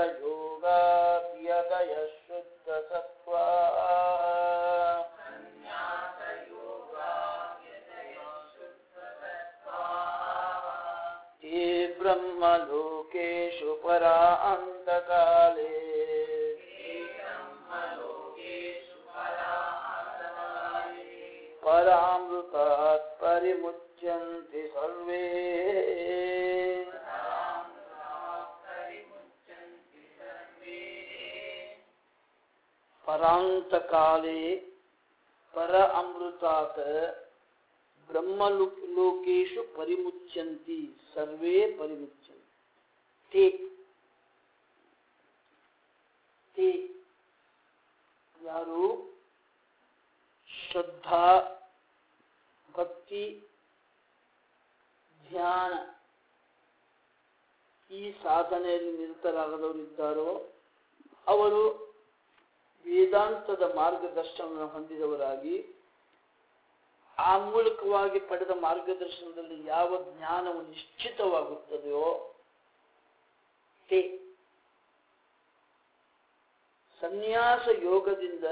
ಸನ್ಯಾಸಯೋಗಾದ್ಯದಯ ಶುದ್ಧ ಸತ್ವ ये ब्रह्मलोकेषु परा अन्तकाले परामृतात् परिमुच्यन्ति सर्वे परान्तकाले पर अमृतात् ಬ್ರಹ್ಮಲೋಕೇಶು ಪರಿಮುಚ್ಯಂತಿ ಸರ್ವೇ ಪರಿಮುಚ್ಯಂತಿ ತೇ ತೇ ಯಾರು ಶ್ರದ್ಧಾ ಭಕ್ತಿ ಧ್ಯಾನ ಈ ಸಾಧನೆಯಲ್ಲಿ ನಿರತರಾಗದವರಿದ್ದಾರೋ ಅವರು ವೇದಾಂತದ ಮಾರ್ಗದರ್ಶನವನ್ನು ಹೊಂದಿದವರಾಗಿ ಆ ಮೂಲಕವಾಗಿ ಪಡೆದ ಮಾರ್ಗದರ್ಶನದಲ್ಲಿ ಯಾವ ಜ್ಞಾನವು ನಿಶ್ಚಿತವಾಗುತ್ತದೆಯೋ ತೇ ಸನ್ಯಾಸ ಯೋಗದಿಂದ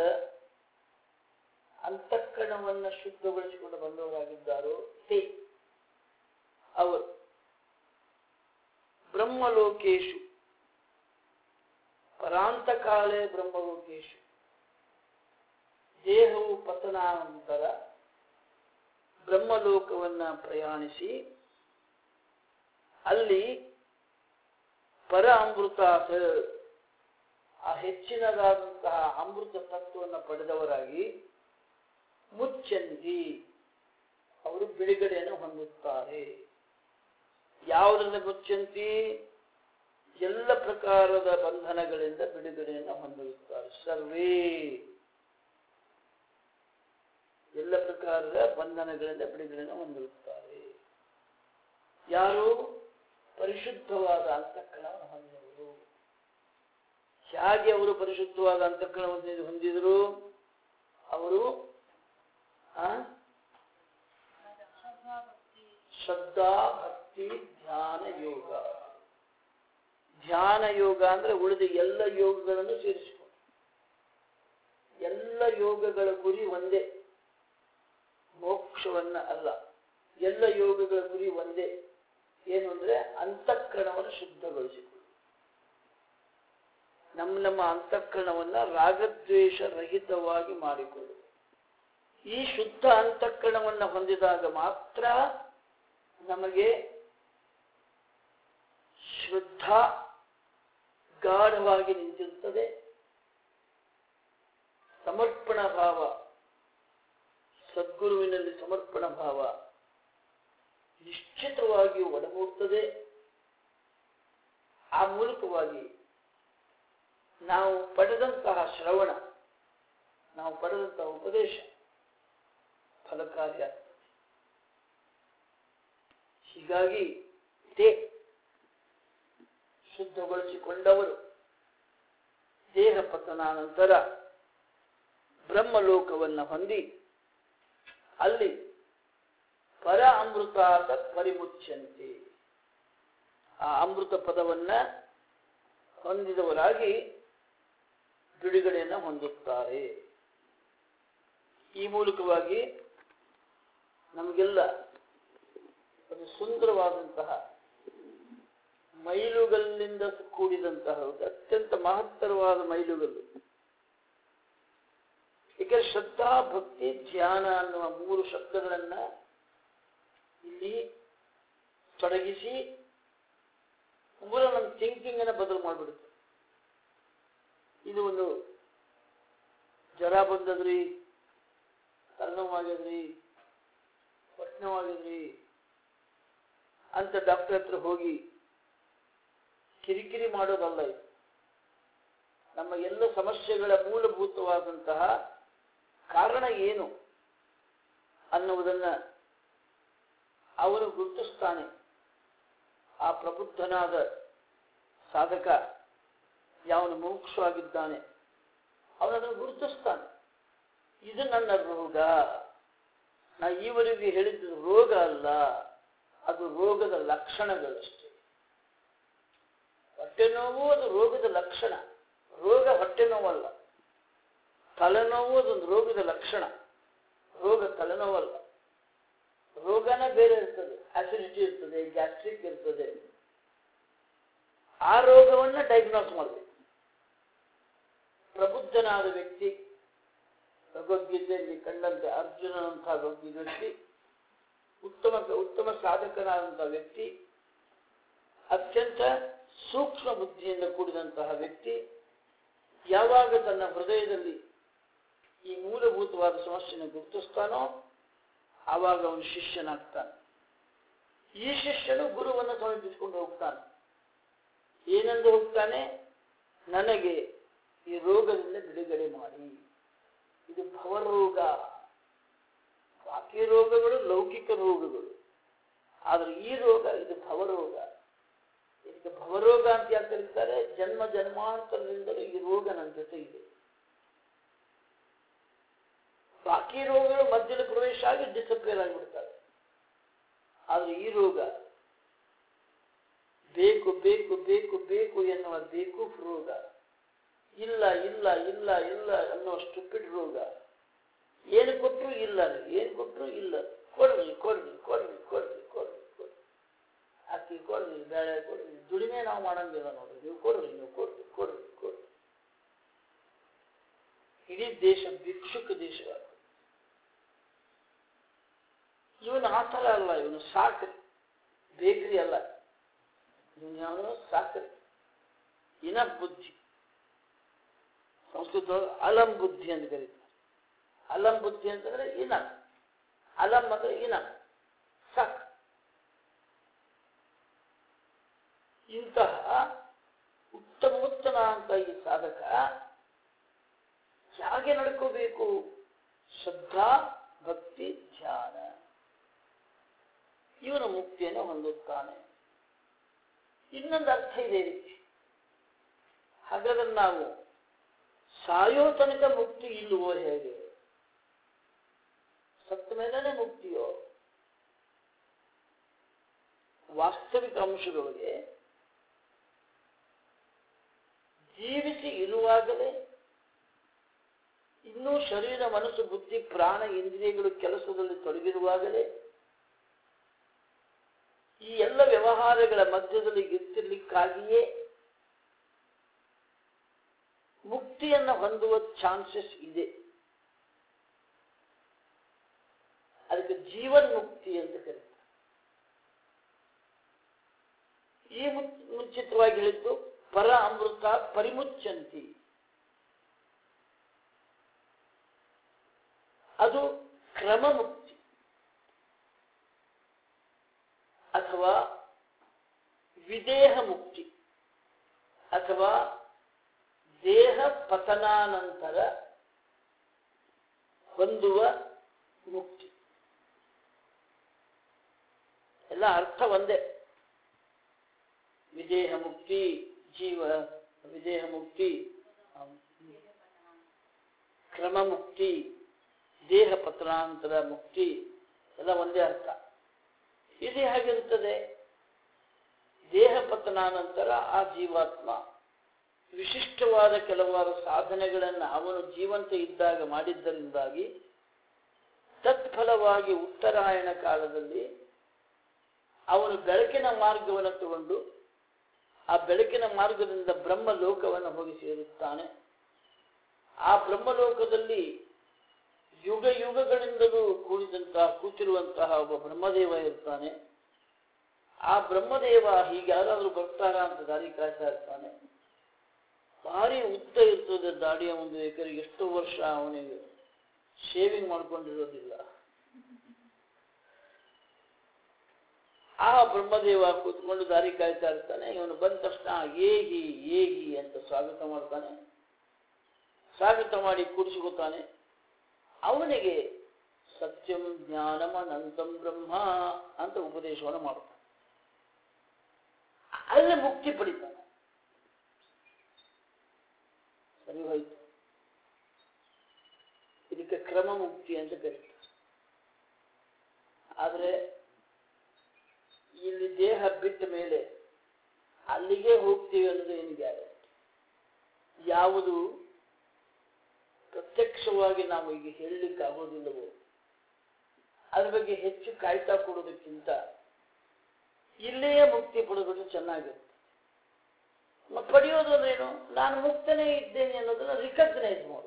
ಅಂತಃಕರಣವನ್ನು ಶುದ್ಧಗೊಳಿಸಿಕೊಂಡು ಬಂದವರಾಗಿದ್ದಾರೋ ತೇ ಅವರು ಬ್ರಹ್ಮಲೋಕೇಶು ಪರಾಂತಕಾಲೇ ಬ್ರಹ್ಮಲೋಕೇಶು ದೇಹವು ಪತನಾನಂತರ ಬ್ರಹ್ಮಲೋಕವನ್ನ ಪ್ರಯಾಣಿಸಿ ಅಲ್ಲಿ ಪರ ಅಮೃತಾಥ ಆ ಹೆಚ್ಚಿನದಾದಂತಹ ಅಮೃತ ತತ್ವವನ್ನು ಪಡೆದವರಾಗಿ ಮುಚ್ಚಂತಿ ಅವರು ಬಿಡುಗಡೆಯನ್ನು ಹೊಂದುತ್ತಾರೆ ಯಾವುದರಿಂದ ಮುಚ್ಚಂತಿ ಎಲ್ಲ ಪ್ರಕಾರದ ಬಂಧನಗಳಿಂದ ಬಿಡುಗಡೆಯನ್ನು ಹೊಂದಿರುತ್ತಾರೆ ಸರ್ವೇ ಎಲ್ಲ ಪ್ರಕಾರದ ಬಂಧನಗಳಿಂದ ಬಿಡುಗಡೆಯನ್ನು ಹೊಂದಿರುತ್ತಾರೆ ಯಾರು ಪರಿಶುದ್ಧವಾದ ಅಂತಃಕರಣವನ್ನು ಹೊಂದಿದವರು ಹೇಗೆ ಅವರು ಪರಿಶುದ್ಧವಾದ ಅಂತಃಕರಣ ಹೊಂದಿ- ಹೊಂದಿದರು ಅವರು ಆ? ಶ್ರದ್ಧಾ ಭಕ್ತಿ ಧ್ಯಾನ ಯೋಗ ಧ್ಯಾನ ಯೋಗ ಅಂದ್ರೆ ಉಳಿದ ಎಲ್ಲ ಯೋಗಗಳನ್ನು ಸೇರಿಸಿಕೊಂಡು ಎಲ್ಲ ಯೋಗಗಳ ಗುರಿ ಒಂದೇ ಮೋಕ್ಷವನ್ನ ಅಲ್ಲ ಎಲ್ಲ ಯೋಗಗಳ ಗುರಿ ಒಂದೇ ಏನು ಅಂದ್ರೆ ಅಂತಃಕರಣವನ್ನು ಶುದ್ಧಗೊಳಿಸಿಕೊಳ್ಳು ನಮ್ಮ ನಮ್ಮ ಅಂತಃಕರಣವನ್ನ ರಾಗದ್ವೇಷ ರಹಿತವಾಗಿ ಮಾಡಿಕೊಳ್ಳು ಈ ಶುದ್ಧ ಅಂತಃಕರಣವನ್ನ ಹೊಂದಿದಾಗ ಮಾತ್ರ ನಮಗೆ ಶ್ರದ್ಧಾ ಗಾಢವಾಗಿ ನಿಂತಿರುತ್ತದೆ ಸಮರ್ಪಣ ಭಾವ ಸದ್ಗುರುವಿನಲ್ಲಿ ಸಮರ್ಪಣ ಭಾವ ನಿಶ್ಚಿತವಾಗಿ ಒಡಗೂಡುತ್ತದೆ ಆ ಮೂಲಕವಾಗಿ ನಾವು ಪಡೆದಂತಹ ಶ್ರವಣ ನಾವು ಪಡೆದಂತಹ ಉಪದೇಶ ಫಲಕಾರಿಯಾಗ್ತದೆ ಹೀಗಾಗಿ ತೇ ಶುದ್ಧಗೊಳಿಸಿಕೊಂಡವರು ದೇಹ ಪತನಾನಂತರ ಬ್ರಹ್ಮಲೋಕವನ್ನು ಹೊಂದಿ ಅಲ್ಲಿ ಪರ ಅಮೃತಾತ ಪರಿಮುಚ್ಯಂತೆ ಆ ಅಮೃತ ಪದವನ್ನ ಹೊಂದಿದವರಾಗಿ ಬಿಡುಗಡೆಯನ್ನು ಹೊಂದುತ್ತಾರೆ ಈ ಮೂಲಕವಾಗಿ ನಮಗೆಲ್ಲ ಒಂದು ಸುಂದರವಾದಂತಹ ಮೈಲುಗಲ್ಲಿಂದ ಕೂಡಿದಂತಹ ಒಂದು ಅತ್ಯಂತ ಮಹತ್ತರವಾದ ಮೈಲುಗಲ್ಲು ಏಕೆ ಶ್ರದ್ಧಾ ಭಕ್ತಿ ಧ್ಯಾನ ಅನ್ನುವ ಮೂರು ಶಬ್ದಗಳನ್ನ ಇಲ್ಲಿ ತೊಡಗಿಸಿ ಪೂರ ನಮ್ಮ ಥಿಂಕಿಂಗ್ ಅನ್ನ ಬದಲು ಮಾಡಿಬಿಡುತ್ತೆ ಇದು ಒಂದು ಜ್ವರ ಬಂದದ್ರಿ ತಲೆನೋವಾಗಿದ್ರಿ ಹೊಟ್ಟೆನೋವಾಗಿದ್ರಿ ಅಂತ ಡಾಕ್ಟರ್ ಹತ್ರ ಹೋಗಿ ಕಿರಿಕಿರಿ ಮಾಡೋದಲ್ಲ ಇದು ನಮ್ಮ ಎಲ್ಲ ಸಮಸ್ಯೆಗಳ ಮೂಲಭೂತವಾದಂತಹ ಕಾರಣ ಏನು ಅನ್ನುವುದನ್ನ ಅವನು ಗುರುತಿಸ್ತಾನೆ ಆ ಪ್ರಬುದ್ಧನಾದ ಸಾಧಕ ಯಾವನು ಮೋಕ್ಷವಾಗಿದ್ದಾನೆ ಅವನನ್ನು ಗುರುತಿಸ್ತಾನೆ ಇದು ನನ್ನ ರೋಗ ನಾ ಈವರೆಗೆ ಹೇಳಿದ್ದು ರೋಗ ಅಲ್ಲ ಅದು ರೋಗದ ಲಕ್ಷಣಗಳಷ್ಟೇ ಹೊಟ್ಟೆ ನೋವು ಅದು ರೋಗದ ಲಕ್ಷಣ ರೋಗ ಹೊಟ್ಟೆ ನೋವಲ್ಲ ತಲೆನೋವು ಅದೊಂದು ರೋಗದ ಲಕ್ಷಣ ರೋಗ ತಲೆನೋವಲ್ಲ ರೋಗನೇ ಬೇರೆ ಇರ್ತದೆ ಅಸಿಡಿಟಿ ಇರ್ತದೆ ಗ್ಯಾಸ್ಟ್ರಿಕ್ ಇರ್ತದೆ ಆ ರೋಗವನ್ನ ಡಯಾಗ್ನೋಸ್ ಮಾಡಬೇಕು ಪ್ರಬುದ್ಧನಾದ ವ್ಯಕ್ತಿ ಭಗವದ್ಗೀತೆಯಲ್ಲಿ ಕಂಡಂತೆ ಅರ್ಜುನನಂತಹ ಭಕ್ತಿ ವ್ಯಕ್ತಿ ಉತ್ತಮ ಉತ್ತಮ ಸಾಧಕನಾದಂತಹ ವ್ಯಕ್ತಿ ಅತ್ಯಂತ ಸೂಕ್ಷ್ಮ ಬುದ್ಧಿಯಿಂದ ಕೂಡಿದಂತಹ ವ್ಯಕ್ತಿ ಯಾವಾಗ ತನ್ನ ಹೃದಯದಲ್ಲಿ ಈ ಮೂಲಭೂತವಾದ ಸಮಸ್ಯೆಯನ್ನು ಗುರುತಿಸ್ತಾನೋ ಆವಾಗ ಅವನು ಶಿಷ್ಯನಾಗ್ತಾನೆ ಈ ಶಿಷ್ಯನು ಗುರುವನ್ನು ಸಮೀಪಿಸಿಕೊಂಡು ಹೋಗ್ತಾನೆ ಏನೆಂದು ಹೋಗ್ತಾನೆ ನನಗೆ ಈ ರೋಗದಿಂದ ಬಿಡುಗಡೆ ಮಾಡಿ ಇದು ಭವರೋಗ ಬಾಕಿ ರೋಗಗಳು ಲೌಕಿಕ ರೋಗಗಳು ಆದರೆ ಈ ರೋಗ ಇದು ಭವರೋಗ ಇದಕ್ಕೆ ಭವರೋಗ ಅಂತ ಯಾಕೆ ಕರೀತಾರೆ ಜನ್ಮ ಜನ್ಮಾಂತರದಿಂದಲೂ ಈ ರೋಗ ನನ್ನ ಜೊತೆ ಇದೆ ಬಾಕಿ ರೋಗಗಳು ಮಧ್ಯದ ಪ್ರವೇಶ ಆಗಿ ಡಿಸಪಿಯರ್ ಆಗಿಬಿಡ್ತಾರೆ ಆದರೆ ಈ ರೋಗ ಬೇಕು ಬೇಕು ಬೇಕು ಬೇಕು ಎನ್ನುವ ಬೇಕು ರೋಗ ಇಲ್ಲ ಇಲ್ಲ ಇಲ್ಲ ಇಲ್ಲ ಅನ್ನುವ ಸ್ಟುಪಿಡ್ ರೋಗ ಏನು ಕೊಟ್ಟರು ಇಲ್ಲ ಏನು ಕೊಟ್ಟರು ಇಲ್ಲ ಕೊಡ್ರಿ ಕೊಡ್ರಿ ಕೊಡ್ರಿ ಕೊಡ್ರಿ ಕೊಡ್ರಿ ಕೊಡ್ರಿ ಅಕ್ಕಿ ಕೊಡ್ರಿ ಬೇಳೆ ಕೊಡ್ರಿ ದುಡಿಮೆ ನಾವು ಮಾಡಂಗಿಲ್ಲ ನೋಡ್ರಿ ನೀವು ಕೊಡ್ರಿ ನೀವು ಕೊಡ್ರಿ ಕೊಡ್ರಿ ಕೊಡ್ರಿ ಇಡೀ ದೇಶ ಭಿಕ್ಷುಕ ದೇಶ ಇವನು ಆ ಥರ ಅಲ್ಲ ಇವನು ಸಾಕ್ರಿ ಬೇಕ್ರಿ ಅಲ್ಲ ಇವನು ಯಾವನು ಸಾಕ್ರಿ ಇನ ಬುದ್ಧಿ ಸಂಸ್ಕೃತದೊಳಗೆ ಅಲಂ ಬುದ್ಧಿ ಅಂತ ಕರೀತಾರೆ ಅಲಂ ಬುದ್ಧಿ ಅಂತಂದ್ರೆ ಇನ ಅಲಂ ಅಂದ್ರೆ ಇನ ಸಾಕ್ ಇಂತಹ ಉತ್ತಮೋತ್ತಮ ಅಂತ ಈ ಸಾಧಕ ಹೇಗೆ ನಡ್ಕೋಬೇಕು ಶ್ರದ್ಧಾ ಭಕ್ತಿ ಧ್ಯಾನ ಇವನು ಮುಕ್ತಿಯನ್ನು ಹೊಂದುತ್ತಾನೆ ಇನ್ನೊಂದು ಅರ್ಥ ಇದೆ ಇದಕ್ಕೆ ಹಾಗಾದ್ರೆ ನಾವು ಸಾಯೋ ತನಕ ಮುಕ್ತಿ ಇಲ್ಲವೋ ಹೇಗೆ ಸತ್ತ ಮೇಲೇ ಮುಕ್ತಿಯೋ ವಾಸ್ತವಿಕ ಅಂಶದೊಳಗೆ ಜೀವಿಸಿ ಇರುವಾಗಲೇ ಇನ್ನೂ ಶರೀರ ಮನಸ್ಸು ಬುದ್ಧಿ ಪ್ರಾಣ ಇಂದ್ರಿಯಗಳು ಕೆಲಸದಲ್ಲಿ ತೊಡಗಿರುವಾಗಲೇ ಈ ಎಲ್ಲ ವ್ಯವಹಾರಗಳ ಮಧ್ಯದಲ್ಲಿ ಇರ್ತಿರ್ಲಿಕ್ಕಾಗಿಯೇ ಮುಕ್ತಿಯನ್ನು ಹೊಂದುವ ಚಾನ್ಸಸ್ ಇದೆ ಅದಕ್ಕೆ ಜೀವನ್ ಮುಕ್ತಿ ಅಂತ ಕರೀತಾರೆ ಈ ಮುಂಚಿತವಾಗಿ ಹೇಳಿದ್ದು ಪರ ಅಮೃತ ಪರಿಮುಚ್ಚಂತಿ ಅದು ಕ್ರಮ ಮುಕ್ತಿ ಅಥವಾ ವಿದೇಹ ಮುಕ್ತಿ ಅಥವಾ ದೇಹ ಪತನಾನಂತರ ಹೊಂದುವ ಮುಕ್ತಿ ಎಲ್ಲ ಅರ್ಥ ಒಂದೇ ವಿದೇಹ ಮುಕ್ತಿ ಜೀವ ವಿದೇಹ ಮುಕ್ತಿ ಕ್ರಮ ಮುಕ್ತಿ ದೇಹ ಪತನಾಂತರ ಮುಕ್ತಿ ಎಲ್ಲ ಒಂದೇ ಅರ್ಥ ಇದು ಹೇಗಿರುತ್ತದೆ ದೇಹ ಪತನಾನಂತರ ಆ ಜೀವಾತ್ಮ ವಿಶಿಷ್ಟವಾದ ಕೆಲವಾರು ಸಾಧನೆಗಳನ್ನು ಅವನು ಜೀವಂತ ಇದ್ದಾಗ ಮಾಡಿದ್ದರಿಂದಾಗಿ ತತ್ಫಲವಾಗಿ ಉತ್ತರಾಯಣ ಕಾಲದಲ್ಲಿ ಅವನು ಬೆಳಕಿನ ಮಾರ್ಗವನ್ನು ತಗೊಂಡು ಆ ಬೆಳಕಿನ ಮಾರ್ಗದಿಂದ ಬ್ರಹ್ಮ ಲೋಕವನ್ನು ಹೋಗಿ ಸೇರುತ್ತಾನೆ ಆ ಬ್ರಹ್ಮಲೋಕದಲ್ಲಿ ಯುಗ ಯುಗಗಳಿಂದಲೂ ಕೂಡಿದಂತಹ ಕೂತಿರುವಂತಹ ಒಬ್ಬ ಬ್ರಹ್ಮದೇವ ಇರ್ತಾನೆ ಆ ಬ್ರಹ್ಮದೇವ ಹೀಗೆ ಯಾರಾದರೂ ಬರ್ತಾರ ಅಂತ ದಾರಿ ಕಾಯ್ತಾ ಇರ್ತಾನೆ ಭಾರಿ ಉದ್ದ ಇರ್ತದೆ ದಾಡಿಯ ಒಂದು ಎಕರೆಗೆ ಎಷ್ಟೋ ವರ್ಷ ಅವನಿಗೆ ಶೇವಿಂಗ್ ಮಾಡ್ಕೊಂಡಿರೋದಿಲ್ಲ ಆ ಬ್ರಹ್ಮದೇವ ಕೂತ್ಕೊಂಡು ದಾರಿ ಕಾಯ್ತಾ ಇರ್ತಾನೆ ಇವನು ಬಂದ ತಕ್ಷಣ ಏಗಿ ಏಗಿ ಅಂತ ಸ್ವಾಗತ ಮಾಡ್ತಾನೆ ಸ್ವಾಗತ ಮಾಡಿ ಕೂಡಿಸಿಕೊತಾನೆ ಅವನಿಗೆ ಸತ್ಯಂ ಜ್ಞಾನಂ ಅನಂತಂ ಬ್ರಹ್ಮ ಅಂತ ಉಪದೇಶವನ್ನು ಮಾಡ್ತಾನೆ ಅಲ್ಲಿ ಮುಕ್ತಿ ಪಡಿತಾನೆ ಸರಿ ಹೋಯ್ತು ಇದಕ್ಕೆ ಕ್ರಮ ಮುಕ್ತಿ ಅಂತ ಕರೀತಾರೆ ಆದರೆ ಇಲ್ಲಿ ದೇಹ ಬಿಟ್ಟ ಮೇಲೆ ಅಲ್ಲಿಗೆ ಹೋಗ್ತೀವಿ ಅನ್ನೋದು ಏನು ಗ್ಯಾರಂಟಿ ಯಾವುದು ಪ್ರತ್ಯಕ್ಷವಾಗಿ ನಾವು ಈಗ ಹೇಳಲಿಕ್ಕೆ ಆಗೋದಿಲ್ಲವೋ ಅದ್ರ ಬಗ್ಗೆ ಹೆಚ್ಚು ಕಾಯ್ತಾ ಕೊಡೋದಕ್ಕಿಂತ ಇಲ್ಲಿಯೇ ಮುಕ್ತಿ ಪಡೆದು ಚೆನ್ನಾಗಿರುತ್ತೆ ಮ- ಪಡೆಯೋದು ಅಂದ್ರೇನು ನಾನು ಮುಕ್ತನೇ ಇದ್ದೇನೆ ಅನ್ನೋದನ್ನ ರಿಕಗ್ನೈಸ್ ಮಾಡೋದು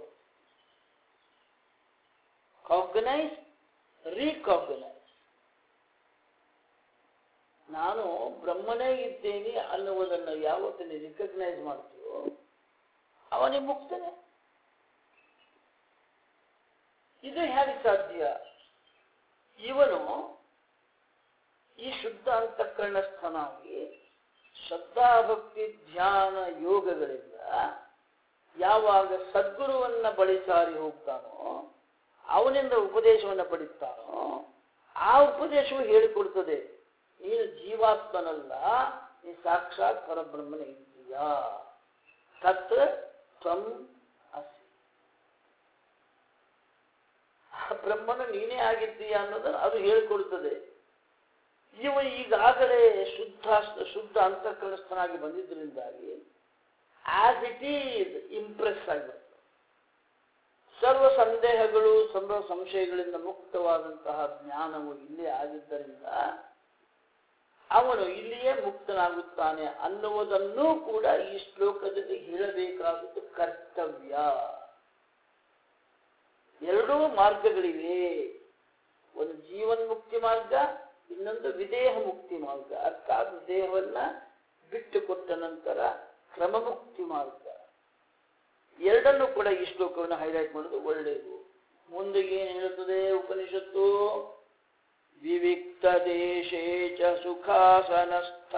ಕಾಗ್ನೈಸ್ ರೀಕಾಗ್ನೈಸ್ ನಾನು ಬ್ರಹ್ಮನೇ ಇದ್ದೇನೆ ಅನ್ನುವುದನ್ನು ಯಾವತ್ತು ನೀವು ರಿಕಗ್ನೈಸ್ ಮಾಡ್ತೀವೋ ಅವನಿಗೆ ಮುಕ್ತನೇ ಇದು ಹೇಗೆ ಸಾಧ್ಯ ಇವನು ಈ ಶುದ್ಧ ಅಂತಃಕರಣಸ್ಥನಾಗಿ ಶ್ರದ್ಧಾಭಕ್ತಿ ಧ್ಯಾನ ಯೋಗಗಳಿಂದ ಯಾವಾಗ ಸದ್ಗುರುವನ್ನ ಬಳಿ ಸಾರಿ ಹೋಗ್ತಾನೋ ಅವನಿಂದ ಉಪದೇಶವನ್ನು ಪಡಿತಾನೋ ಆ ಉಪದೇಶವು ಹೇಳಿಕೊಡ್ತದೆ ನೀನು ಜೀವಾತ್ಮನಲ್ಲ ನೀ ಸಾಕ್ಷಾತ್ ಪರಬ್ರಹ್ಮನ ಇದ್ದೀಯಾ ತತ್ ತ್ವಂ ಅಸಿ ಆ ಬ್ರಹ್ಮನ ನೀನೇ ಆಗಿದ್ದೀಯಾ ಅನ್ನೋದನ್ನು ಅದು ಹೇಳಿಕೊಡುತ್ತದೆ ಇವ ಈಗಾಗಲೇ ಶುದ್ಧ ಶುದ್ಧ ಅಂತಃಕರಣಸ್ಥನಾಗಿ ಬಂದಿದ್ದರಿಂದಾಗಿ ಆಸ್ ಇಟ್ ಈಸ್ ಇಂಪ್ರೆಸ್ ಆಗಿರುತ್ತೆ ಸರ್ವ ಸಂದೇಹಗಳು ಸರ್ವ ಸಂಶಯಗಳಿಂದ ಮುಕ್ತವಾದಂತಹ ಜ್ಞಾನವು ಇಲ್ಲೇ ಆಗಿದ್ದರಿಂದ ಅವನು ಇಲ್ಲಿಯೇ ಮುಕ್ತನಾಗುತ್ತಾನೆ ಅನ್ನುವುದನ್ನೂ ಕೂಡ ಈ ಶ್ಲೋಕದಲ್ಲಿ ಹೇಳಬೇಕಾದದ್ದು ಕರ್ತವ್ಯ ಎರಡೂ ಮಾರ್ಗಗಳಿವೆ ಒಂದು ಜೀವನ್ ಮುಕ್ತಿ ಮಾರ್ಗ ಇನ್ನೊಂದು ವಿದೇಹ ಮುಕ್ತಿ ಮಾರ್ಗ ಅರ್ಥಾತ್ ದೇಹವನ್ನ ಬಿಟ್ಟು ಕೊಟ್ಟ ನಂತರ ಕ್ರಮ ಮುಕ್ತಿ ಮಾರ್ಗ ಎರಡನ್ನೂ ಕೂಡ ಈ ಶ್ಲೋಕವನ್ನು ಹೈಲೈಟ್ ಮಾಡೋದು ಒಳ್ಳೆಯದು ಮುಂದೆ ಏನು ಹೇಳುತ್ತದೆ ಉಪನಿಷತ್ತು ವಿವಿಕ್ತ ದೇಶೇ ಚ ಸುಖಾಸನಸ್ಥ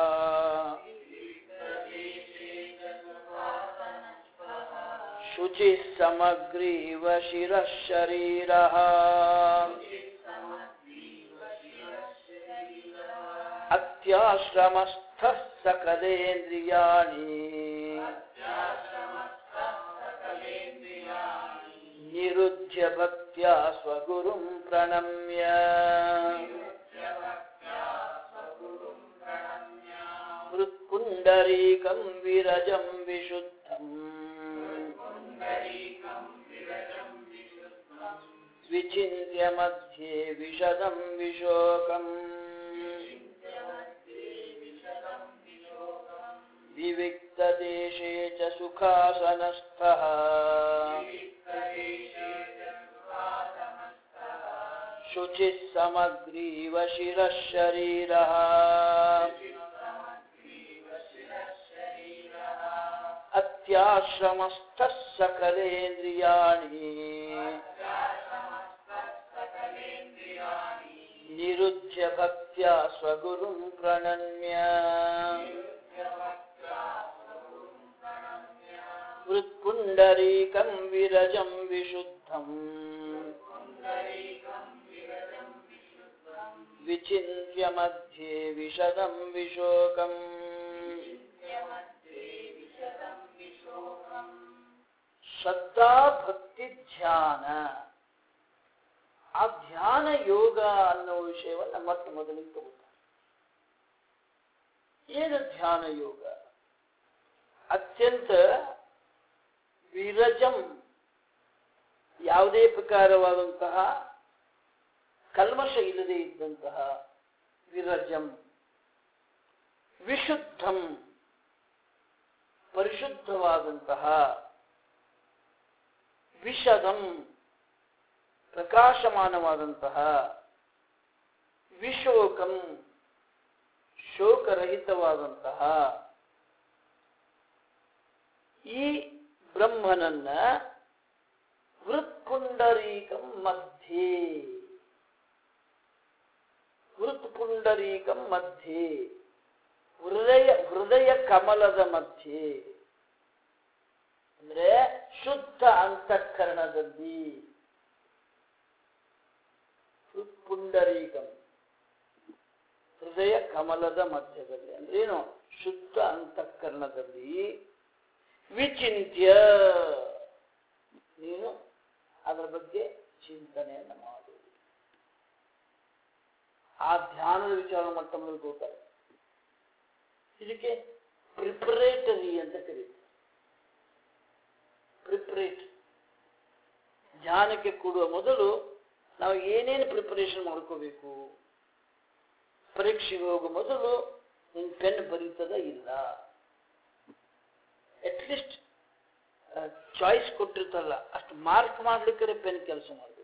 ಶುಚಿ ಸಮಗ್ರೀವ ಶಿರಃ ಶರೀರ ಅತ್ಯಾಶ್ರಮಸ್ಥ ಸಕಲೇಂದ್ರಿಯಾಣಿ ನಿರುಧ್ಯ ಭಕ್ತ್ಯಾ ಸ್ವಗುರುಂ ಪ್ರಣಮ್ಯ ಹೃತ್ಪುಂಡರೀಕಂ ವಿರಜಂ ವಿಶುದ್ಧಂ ವಿಚಿನ್ಯ ಮಧ್ಯೆ ವಿಶದಂ ವಿಶೋಕಂ विविक्तदेशे च सुखासनस्थः शुचिः समग्रीव शिरः शरीरः अत्याश्रमस्थः सकलेन्द्रियाणि निरुध्य भक्त्या स्वगुरुं प्रणम्य हृत्पुण्डरीकं विरजं विशुद्धम् विचिन्त्य मध्ये विशदं विशोकम् ಶ್ರದ್ಧಾ ಭಕ್ತಿ ಧ್ಯಾನ ಆ ಧ್ಯಾನ ಯೋಗ ಅನ್ನೋ ವಿಷಯವನ್ನ ಮತ್ತೆ ಮೊದಲಿಗೆ ತಗೋತಾರೆ ಏನು ಧ್ಯಾನ ಯೋಗ ಅತ್ಯಂತ ವಿರಜಂ ಯಾವುದೇ ಪ್ರಕಾರವಾದಂತಹ ಕಲ್ಮಶ ಇಲ್ಲದೆ ಇದ್ದಂತಹ ವಿರಜಂ ವಿಶುದ್ಧಂ ಪರಿಶುದ್ಧವಾದಂತಹ ವಿಷದಂ ಪ್ರಕಾಶಮಾನವಾದಂತಹ ವಿಶೋಕಂ ಶೋಕರಹಿತವಾದಂತಹ ಈ ಬ್ರಹ್ಮನನ್ನ ಹೃತ್ಪುಂಡರೀಕಂ ಮಧ್ಯೆ ಹೃತ್ಪುಂಡರೀಕಂ ಮಧ್ಯೆ ಹೃದಯ ಹೃದಯ ಕಮಲದ ಮಧ್ಯೆ ಅಂದ್ರೆ ಶುದ್ಧ ಅಂತಃಕರಣದಲ್ಲಿ ಹೃತ್ಪುಂಡರೀಕಂ ಹೃದಯ ಕಮಲದ ಮಧ್ಯದಲ್ಲಿ ಅಂದ್ರೆ ಏನು ಶುದ್ಧ ಅಂತಃಕರಣದಲ್ಲಿ ವಿಚಿಂತ್ಯ ನೀನು ಅದರ ಬಗ್ಗೆ ಚಿಂತನೆಯನ್ನು ಮಾಡು ಆ ಧ್ಯಾನದ ವಿಚಾರ ಮಟ್ಟ ಮೇಲೆ ತಗೋತಾರೆ ಇದಕ್ಕೆ ಪ್ರಿಪರೇಟರಿ ಅಂತ ಕರೀತಾರೆ ಪ್ರಿಪರೇಟರಿ ಧ್ಯಾನಕ್ಕೆ ಕೂಡುವ ಮೊದಲು ನಾವು ಏನೇನು ಪ್ರಿಪರೇಷನ್ ಮಾಡ್ಕೋಬೇಕು ಪರೀಕ್ಷೆಗೆ ಹೋಗುವ ಮೊದಲು ನಿನ್ ಪೆನ್ ಬರೀತದ ಇಲ್ಲ ಅಟ್ಲೀಸ್ಟ್ ಚಾಯ್ಸ್ ಕೊಟ್ಟಿರ್ತಲ್ಲ ಅಷ್ಟು ಮಾರ್ಕ್ ಮಾಡ್ಲಿಕ್ಕೆ ಪೆನ್ ಕೆಲಸ ಮಾಡಬೇಕು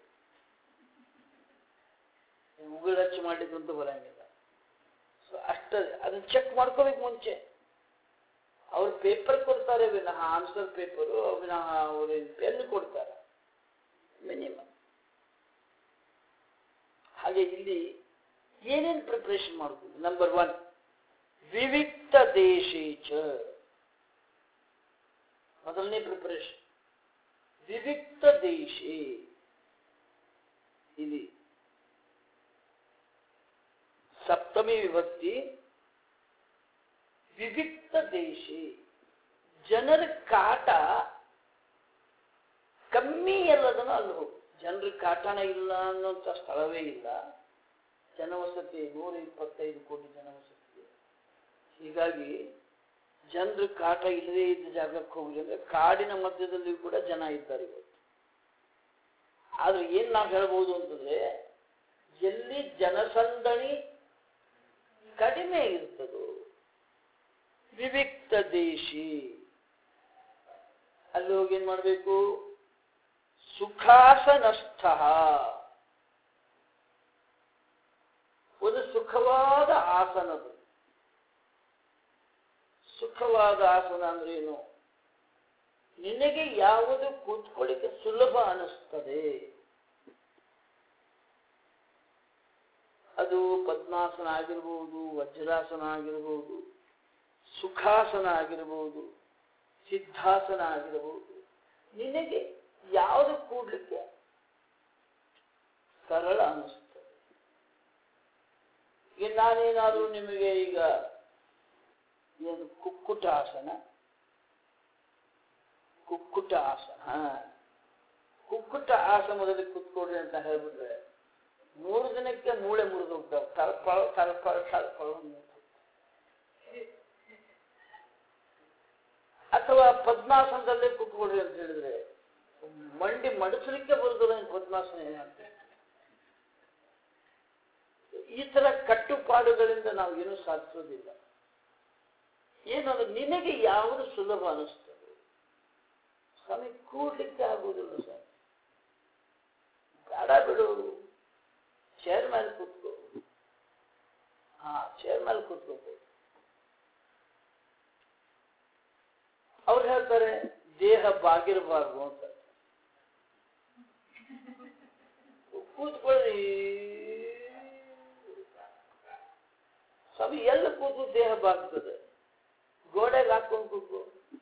ಉಗುಳು ಹಚ್ಚಿ ಮಾಡ್ಲಿಕ್ಕಂತೂ ಬರಂಗಿಲ್ಲ ಸೊ ಅಷ್ಟ ಅದನ್ನ ಚೆಕ್ ಮಾಡ್ಕೋಬೇಕು ಮುಂಚೆ ಅವ್ರು ಪೇಪರ್ ಕೊಡ್ತಾರೆ ವಿನಃ ಆನ್ಸರ್ ಪೇಪರು ವಿನಃ ಅವರು ಪೆನ್ ಕೊಡ್ತಾರೆ ಮಿನಿಮಮ್ ಹಾಗೆ ಇಲ್ಲಿ ಏನೇನು ಪ್ರಿಪರೇಷನ್ ಮಾಡ್ಬೋದು ನಂಬರ್ ಒನ್ ವಿವಿಕ್ತ ದೇಶೇಚ ಮೊದಲನೇ ಪ್ರಿಪರೇಷನ್ ವಿವಿಕ್ತ ದೇಶೇ ಇಲ್ಲಿ ಸಪ್ತಮಿ ವಿಭಕ್ತಿ ವಿವಿಕ್ತ ದೇಶಿ ಜನರ ಕಾಟ ಕಮ್ಮಿ ಎಲ್ಲದನ್ನು ಅಲ್ಲಿ ಹೋಗು ಜನರ ಕಾಟನ ಇಲ್ಲ ಅನ್ನೋಂಥ ಸ್ಥಳವೇ ಇಲ್ಲ ಜನವಸತಿ ನೂರ ಇಪ್ಪತ್ತೈದು ಕೋಟಿ ಜನವಸತಿ ಹೀಗಾಗಿ ಜನರ ಕಾಟ ಇಲ್ಲದೇ ಇದ್ದ ಜಾಗಕ್ಕೆ ಹೋಗ್ಲಿ ಅಂದ್ರೆ ಕಾಡಿನ ಮಧ್ಯದಲ್ಲಿ ಕೂಡ ಜನ ಇದ್ದಾರೆ ಇವತ್ತು ಆದ್ರೆ ಏನ್ ನಾವು ಹೇಳ್ಬೋದು ಅಂತಂದ್ರೆ ಎಲ್ಲಿ ಜನಸಂದಣಿ ಕಡಿಮೆ ಇರ್ತದೋ ವಿವಿಕ್ತ ದೇಶಿ ಅಲ್ಲಿ ಹೋಗಿ ಏನ್ ಮಾಡ್ಬೇಕು ಸುಖಾಸನಸ್ಥ ಒಂದು ಸುಖವಾದ ಆಸನದು ಸುಖವಾದ ಆಸನ ಅಂದ್ರೆ ಏನು ನಿನಗೆ ಯಾವುದು ಕೂತ್ಕೊಳ್ಳಿಕ್ಕೆ ಸುಲಭ ಅನಿಸ್ತದೆ ಅದು ಪದ್ಮಾಸನ ಆಗಿರ್ಬೋದು ವಜ್ರಾಸನ ಆಗಿರ್ಬೋದು ಸುಖಾಸನ ಆಗಿರ್ಬೋದು ಸಿದ್ಧಾಸನ ಆಗಿರಬಹುದು ನಿನಗೆ ಯಾವುದು ಕೂಡ್ಲಿಕ್ಕೆ ಸರಳ ಅನಿಸ್ತದೆ ಈಗ ನಾನೇನಾದ್ರೂ ನಿಮಗೆ ಈಗ ಏನು ಕುಕ್ಕುಟ ಆಸನ ಕುಕ್ಕುಟ ಆಸನ ಹಾ ಕುಕ್ಕುಟ ಆಸನದಲ್ಲಿ ಕುತ್ಕೊಡ್ರಿ ಅಂತ ಹೇಳ್ಬಿಟ್ರೆ ಮೂರು ದಿನಕ್ಕೆ ಮೂಳೆ ಮುರಿದು ಹೋಗ್ತಾವೆ ತಳಪಳ ತಳಪಳ ತಳಪಳ ಅಥವಾ ಪದ್ಮಾಸನದಲ್ಲೇ ಕುತ್ಕೊಡ್ರಿ ಅಂತ ಹೇಳಿದ್ರೆ ಮಂಡಿ ಮಡಿಸಲಿಕ್ಕೆ ಬರುದಿಲ್ಲ ಇನ್ನು ಪದ್ಮಾಸನ ಏನಂತ ಈ ತರ ಕಟ್ಟುಪಾಡುಗಳಿಂದ ನಾವು ಏನೂ ಸಾಧಿಸೋದಿಲ್ಲ ಏನಂದ್ರೆ ನಿನಗೆ ಯಾವುದು ಸುಲಭ ಅನಿಸ್ತದೆ ಸ್ವಾಮಿ ಕೂಡ್ಲಿಕ್ಕೆ ಆಗುವುದಿಲ್ಲ ಸ್ವಾಮಿ ಬೇಡ ಬಿಡು ಚೇರ್ ಮೇಲೆ ಕೂತ್ಕೋ ಹಾ ಚೇರ್ ಮೇಲೆ ಕೂತ್ಕೋಬಹುದು ಅವ್ರು ಹೇಳ್ತಾರೆ ದೇಹ ಬಾಗಿರಬಾರ್ದು ಅಂತ ಕೂತ್ಕೊಳ್ಳಿ ಸ್ವಾಮಿ ಎಲ್ಲ ಕೂತು ದೇಹ ಬಾಗ್ತದೆ ಗೋಡೆಗೆ ಹಾಕೊಂಡು ಕೂತ್ಕೋ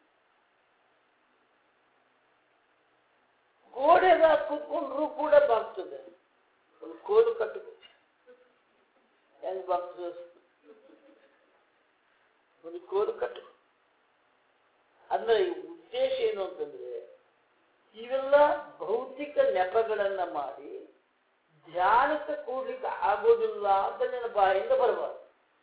ಗೋಡೆಗೆ ಹಾಕಿ ಕೂತ್ಕೊಂಡ್ರು ಕೂಡ ಬಾಗ್ತದೆ ಒಂದು ಕೋಲು ಕಟ್ಟಬೇಕು ಹೆಂಗ್ ಬಾಗ್ತದೆ ಒಂದು ಕೋಲು ಕಟ್ಟು ಅಂದ್ರೆ ಈ ಉದ್ದೇಶ ಏನು ಅಂತಂದ್ರೆ ಇವೆಲ್ಲ ಭೌತಿಕ ನೆಪಗಳನ್ನ ಮಾಡಿ ಧ್ಯಾನಕ್ಕೆ ಕೂಡ್ಲಿಕ್ಕೆ ಆಗೋದಿಲ್ಲ ಅಂತ ನನ್ನ ಬಾಯಿಂದ ಬರಬಾರ್ದು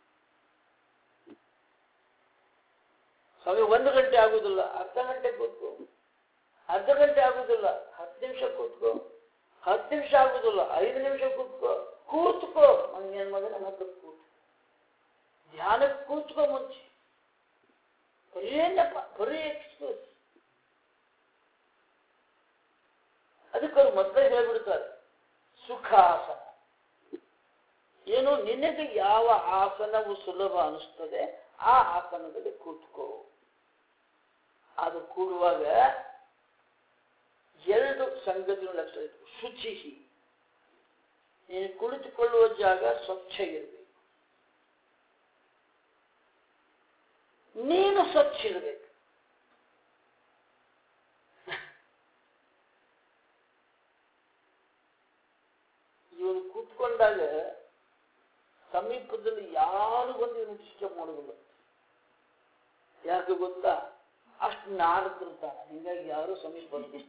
ಸ್ವಾಮಿ ಒಂದು ಗಂಟೆ ಆಗುದಿಲ್ಲ ಅರ್ಧ ಗಂಟೆ ಕೂತ್ಕೋ ಅರ್ಧ ಗಂಟೆ ಆಗುದಿಲ್ಲ ಹತ್ತು ನಿಮಿಷ ಕೂತ್ಕೋ ಹತ್ತು ನಿಮಿಷ ಆಗುದಿಲ್ಲ ಐದು ನಿಮಿಷ ಕೂತ್ಕೋ ಕೂತ್ಕೋ ಹಂಗೇನ್ ಮಗನ ಹತ್ರ ಕೂತ್ ಧ್ಯಾನಕ್ಕೆ ಕೂತ್ಕೋ ಮುಂಚೆ ಬರೀನಪ್ಪ ಬರೀ ಎಕ್ಸ್ಕ್ಯೂಸ್ ಅದಕ್ಕೆ ಅವ್ರು ಮೊದಲೇ ಹೇಳ್ಬಿಡ್ತಾರೆ ಸುಖಾಸನ ಏನು ನಿನಗೆ ಯಾವ ಆಸನವು ಸುಲಭ ಅನಿಸ್ತದೆ ಆ ಆಸನದಲ್ಲಿ ಕೂತ್ಕೋ ಅದು ಕೂಡುವಾಗ ಎರಡು ಸಂಗತಿಗಳ ಲಕ್ಷಣ ಇತ್ತು ಶುಚಿ ನೀನು ಕುಳಿತುಕೊಳ್ಳುವ ಜಾಗ ಸ್ವಚ್ಛ ಇರಬೇಕು ನೀನು ಸ್ವಚ್ಛ ಇರಬೇಕು ಇವನು ಕೂತ್ಕೊಂಡಾಗ ಸಮೀಪದಲ್ಲಿ ಯಾರು ಬಂದು ಇವನು ಡಿಸ್ಟರ್ಬ್ ಮಾಡೋದಿಲ್ಲ ಯಾಕೆ ಗೊತ್ತಾ ಅಷ್ಟು ನಾಡ್ತಿರ್ತಾನೆ ಹಿಂಗಾಗಿ ಯಾರು ಸಮೀಪ ಬಂದಿಲ್ಲ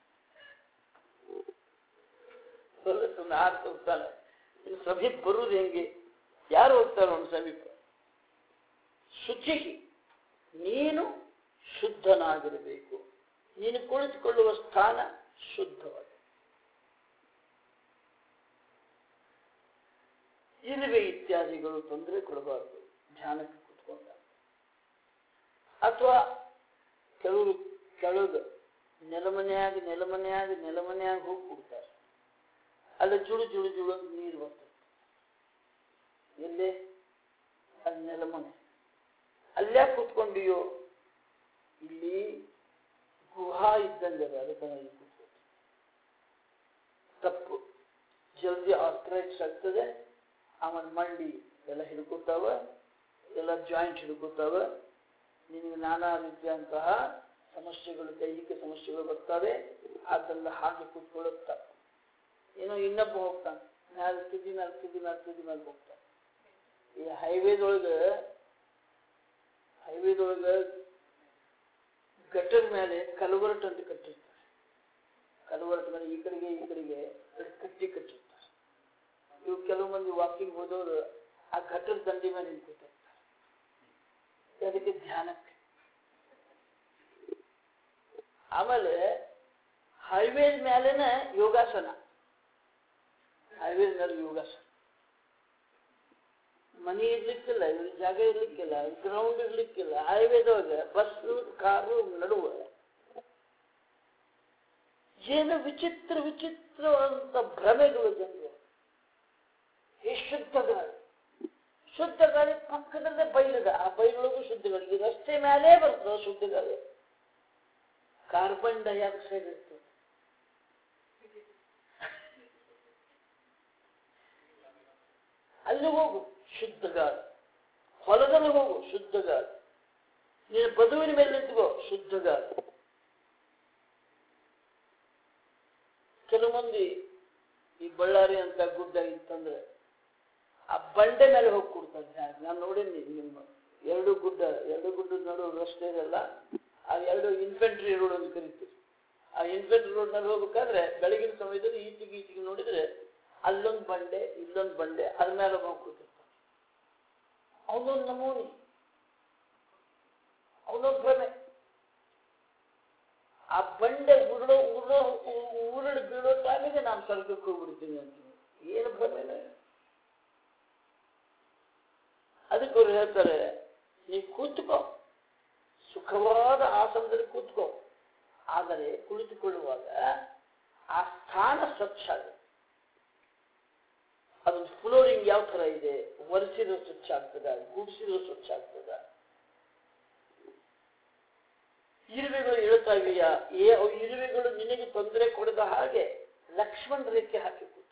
ಸ್ವಲ್ಪ ನಾಡ್ತಿರ್ತಾನೆ ಇನ್ನು ಸಮೀಪ ಬರುವುದು ಹೆಂಗೆ ಯಾರು ಹೋಗ್ತಾರೆ ಅವನು ಸಮೀಪ ಶುಚಿ ನೀನು ಶುದ್ಧನಾಗಿರಬೇಕು ನೀನು ಕುಳಿತುಕೊಳ್ಳುವ ಸ್ಥಾನ ಶುದ್ಧವಾಗಿದೆ ಇರುವೆ ಇತ್ಯಾದಿಗಳು ತೊಂದರೆ ಕೊಡಬಾರದು ಧ್ಯಾನಕ್ಕೆ ಕುತ್ಕೊಂಡ ಅಥವಾ ಕೆಲವರು ಕೆಳಗೆ ನೆಲಮನೆಯಾಗಿ ನೆಲಮನೆಯಾಗಿ ನೆಲಮನೆಯಾಗಿ ಹೋಗಿ ಕೂಡ್ತಾರೆ ಅಲ್ಲಿ ಜುಳು ಜುಳು ಜುಳು ಅಂತ ನೀರು ಬರ್ತದೆ ಎಲ್ಲೇ ಅಲ್ಲಿ ನೆಲಮನೆ ಅಲ್ಲೇ ಕೂತ್ಕೊಂಡಿಯೋ ಇಲ್ಲಿ ಗುಹಾ ಇದ್ದಂಗೆ ಅದ ಅದಕ್ಕೆ ನಾನು ಇಲ್ಲಿ ಕೂತ್ಕೊಳ್ತೀನಿ ತಪ್ಪು ಜಲ್ದಿ ಆರ್ಥರೈಟ್ಸ್ ಆಗ್ತದೆ ಆಮೇಲೆ ಮಂಡಿ ಎಲ್ಲ ಹಿಡ್ಕೊತಾವ ಎಲ್ಲ ಜಾಯಿಂಟ್ ಹಿಡ್ಕೊತಾವ ನಿನಗೆ ನಾನಾ ರೀತಿಯಂತಹ ಸಮಸ್ಯೆಗಳು ದೈಹಿಕ ಸಮಸ್ಯೆಗಳು ಬರ್ತವೆ ಅದೆಲ್ಲ ಹಾಗೆ ಕೂತ್ಕೊಳ್ಳೋದು ತಪ್ಪು ಏನೋ ಇನ್ನೊಬ್ಬ ಹೋಗ್ತಾನೆ ಮ್ಯಾಲೆ ತುದಿ ಮೇಲೆ ತುದಿ ಮೇಲೆ ತುದಿ ಮೇಲೆ ಹೋಗ್ತಾನೆ ಈ ಹೈವೇದೊಳಗೆ ಹೈವೇದೊಳಗೆ ಗಟ್ಟದ ಮೇಲೆ ಕಲ್ವರ್ಟ್ ಅಂತ ಕಟ್ಟಿರ್ತಾರೆ ಕಲ್ವರ್ಟ್ ಮೇಲೆ ಈ ಕಡೆಗೆ ಈ ಕಡೆಗೆ ಕಟ್ಟಿ ಕಟ್ಟಿರ್ತಾರೆ ಇವು ಕೆಲವು ಮಂದಿ ವಾಕಿಂಗ್ ಹೋದವರು ಆ ಘಟ್ಟದ ದಂಡಿ ಮೇಲೆ ನಿಂತಿರ್ತಾರೆ ಅದಕ್ಕೆ ಧ್ಯಾನಕ್ಕೆ ಆಮೇಲೆ ಹೈವೇ ಮೇಲೆನ ಯೋಗಾಸನ ಹೈವೇ ಮೇಲೆ ಯೋಗಾಸನ ಮನಿ ಇರ್ಲಿಕ್ಕಿಲ್ಲ ಇವ್ರಿಗೆ ಜಾಗ ಇರ್ಲಿಕ್ಕಿಲ್ಲ ಗ್ರೌಂಡ್ ಇರ್ಲಿಕ್ಕಿಲ್ಲ ಹೈವೇದೊಳಗೆ ಬಸ್ ಕಾರು ನಡುವ ಏನು ವಿಚಿತ್ರ ವಿಚಿತ್ರವಾದಂತ ಭ್ರಮೆಗಳು ಜನರು ಈ ಶುದ್ಧ ಗಾಳಿ ಶುದ್ಧ ಗಾಳಿ ಪಕ್ಕದಲ್ಲೇ ಬೈಲಿದೆ ಆ ಬೈಲೊಳಗೂ ಶುದ್ಧ ಗಾಳಿ ಈ ರಸ್ತೆ ಮೇಲೆ ಬರ್ತದೆ ಶುದ್ಧ ಗಾಳಿ ಕಾರ್ಬನ್ ಡೈಆಕ್ಸೈಡ್ ಇರ್ತದೆ ಅಲ್ಲಿ ಹೋಗು ಶುದ್ಧ ಗಾಳಿ ಹೊಲದಲ್ಲಿ ಹೋಗು ಶುದ್ಧ ಗಾಳಿ ನೀನು ಬದುವಿನ ಮೇಲೆ ನಿಂತ್ಕೋ ಶುದ್ಧ ಗಾಳಿ ಕೆಲವು ಮಂದಿ ಈ ಬಳ್ಳಾರಿ ಅಂತ ಗುಡ್ಡ ಇತ್ತಂದ್ರೆ ಆ ಬಂಡೆ ಮೇಲೆ ಹೋಗಿ ಕೊಡ್ತಾರೆ ನಾನು ನೋಡೀನಿ ನಿಮ್ಮ ಎರಡು ಗುಡ್ಡ ಎರಡು ಗುಡ್ಡದ ನಡುವೆ ರಸ್ತೆ ಇದೆಲ್ಲ ಆ ಎರಡು ಇನ್ಫೆಂಟ್ರಿ ರೋಡ್ ಅಂತ ಕರಿತೀವಿ ಆ ಇನ್ಫೆಂಟ್ರಿ ರೋಡ್ ನಲ್ಲಿ ಹೋಗ್ಬೇಕಾದ್ರೆ ಬೆಳಗಿನ ಸಮಯದಲ್ಲಿ ಈಚೆಗೆ ಈಚೆಗೆ ನೋಡಿದ್ರೆ ಅಲ್ಲೊಂದು ಬಂಡೆ ಇಲ್ಲೊಂದು ಬಂಡೆ ಅದ್ರ ಮೇಲೆ ಹೋಗಿ ಕೂತಿರ್ತಾನೆ ಅವನೊಂದು ನಮೂನಿ ಅವನೊಂದು ಭ್ರಮೆ ಆ ಬಂಡೆ ಉರುಳೋ ಉರುಳೋ ಉರುಳು ಬೀಳೋ ಟೈಮಿಗೆ ನಾನು ಸ್ವರ್ಗಕ್ಕೆ ಹೋಗ್ಬಿಡ್ತೀನಿ ಅಂತೀನಿ ಏನು ಭ್ರಮೆನ ಅದಕ್ಕೆ ಅವ್ರು ಹೇಳ್ತಾರೆ ನೀ ಕೂತ್ಕೋ ಸುಖವಾದ ಆಸನದಲ್ಲಿ ಕೂತ್ಕೋ ಆದರೆ ಕುಳಿತುಕೊಳ್ಳುವಾಗ ಆ ಸ್ಥಾನ ಸ್ವಚ್ಛ ಆಗುತ್ತೆ ಅದು ಫ್ಲೋರಿಂಗ್ ಯಾವ ತರ ಇದೆ ಒರೆಸಿರೋ ಸ್ವಚ್ಛ ಆಗ್ತದ ಗುಡಿಸಿರೋ ಸ್ವಚ್ಛ ಆಗ್ತದ ಇರುವೆಗಳು ಹೇಳ್ತಾ ಇದೆಯಾ ಏ ಅವು ಇರುವೆಗಳು ನಿನಗೆ ತೊಂದರೆ ಕೊಡದ ಹಾಗೆ ಲಕ್ಷ್ಮಣ ರೇಖೆ ಹಾಕಿ ಕೂತು